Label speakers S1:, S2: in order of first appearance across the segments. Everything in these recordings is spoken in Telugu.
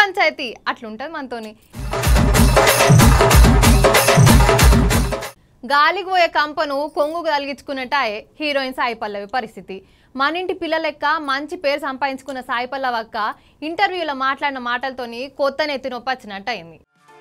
S1: పంచాయతీ అట్లుంటది మనతోని గాలికి పోయే కంపను కొంగు కలిగించుకున్నట్టాయే హీరోయిన్ సాయి పల్లవి పరిస్థితి మన ఇంటి పిల్లల లెక్క మంచి పేరు సంపాదించుకున్న సాయి పల్లవి అక్క ఇంటర్వ్యూలో మాట్లాడిన మాటలతోని కొత్త నెత్తి నొప్పి వచ్చినట్టు అయింది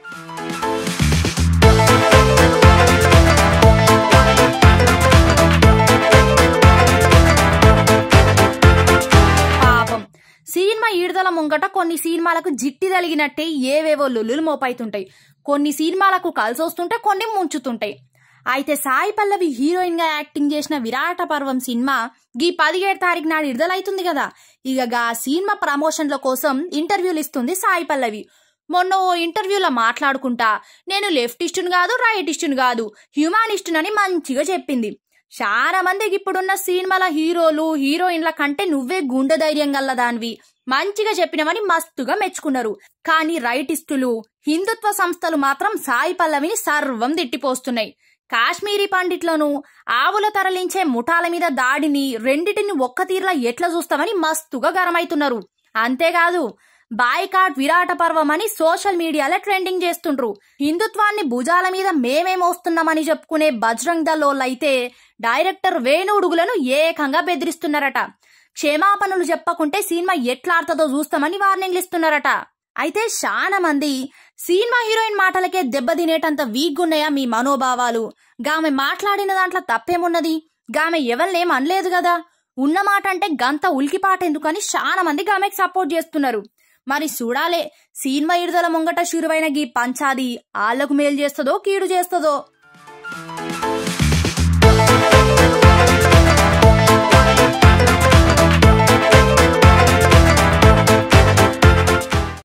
S2: పాపం సినిమా ఈడదల ముంగట కొన్ని సినిమాలకు జిట్టి తలిగినట్టే ఏవేవో లొల్లులు మోపైతుంటాయి కొన్ని సినిమాలకు కలిసొస్తుంటే కొన్ని ముంచుతుంటాయి అయితే సాయి పల్లవి హీరోయిన్ గా యాక్టింగ్ చేసిన విరాట పర్వం సినిమా గీ పదిహేడు తారీఖు నాడు విడుదలైతుంది కదా ఇక గా సినిమా ప్రమోషన్ల కోసం ఇంటర్వ్యూలు ఇస్తుంది సాయి పల్లవి మొన్న ఓ ఇంటర్వ్యూలో మాట్లాడుకుంటా నేను లెఫ్టిస్టును కాదు రైటిస్టును కాదు హ్యూమానిస్టునని మంచిగా చెప్పింది చాలా మందికి ఇప్పుడున్న సినిమాల హీరోలు హీరోయిన్ల కంటే నువ్వే గుండె ధైర్యం గల్లదానివి మంచిగా చెప్పినవని మస్తుగా మెచ్చుకున్నారు కానీ రైటిస్టులు హిందుత్వ సంస్థలు మాత్రం సాయి పల్లవిని సర్వం తిట్టిపోస్తున్నాయి కాశ్మీరీ పండిట్లను ఆవుల తరలించే ముఠాల మీద దాడిని రెండిటిని ఒక్క తీరులా ఎట్లా చూస్తామని మస్తుగా గరమైతున్నారు అంతేకాదు బాయ్కాట్ విరాట పర్వం అని సోషల్ మీడియాలో ట్రెండింగ్ చేస్తుండ్రు హిందుత్వాన్ని భుజాల మీద మేమే మోస్తున్నామని చెప్పుకునే బజరంగ్ దళోళ్ళైతే డైరెక్టర్ వేణుడుగులను ఏకంగా బెదిరిస్తున్నారట క్షమాపణలు చెప్పకుంటే సినిమా ఎట్లా ఆడుతుందో చూస్తామని వార్నింగ్లు ఇస్తున్నారట అయితే చాలా మంది సినిమా హీరోయిన్ మాటలకే దెబ్బతినేటంత వీక్ ఉన్నాయా మీ మనోభావాలు గామె మాట్లాడిన దాంట్లో తప్పేమున్నది గామె ఎవరినేం అనలేదు కదా ఉన్న మాట అంటే గంత ఉలికిపాట ఎందుకని చాలా మంది గామెకి సపోర్ట్ చేస్తున్నారు మరి చూడాలే సినిమా ఇడుదల ముంగట షురువైన గీ పంచాది ఆళ్లకు మేలు చేస్తుందో కీడు చేస్తుందో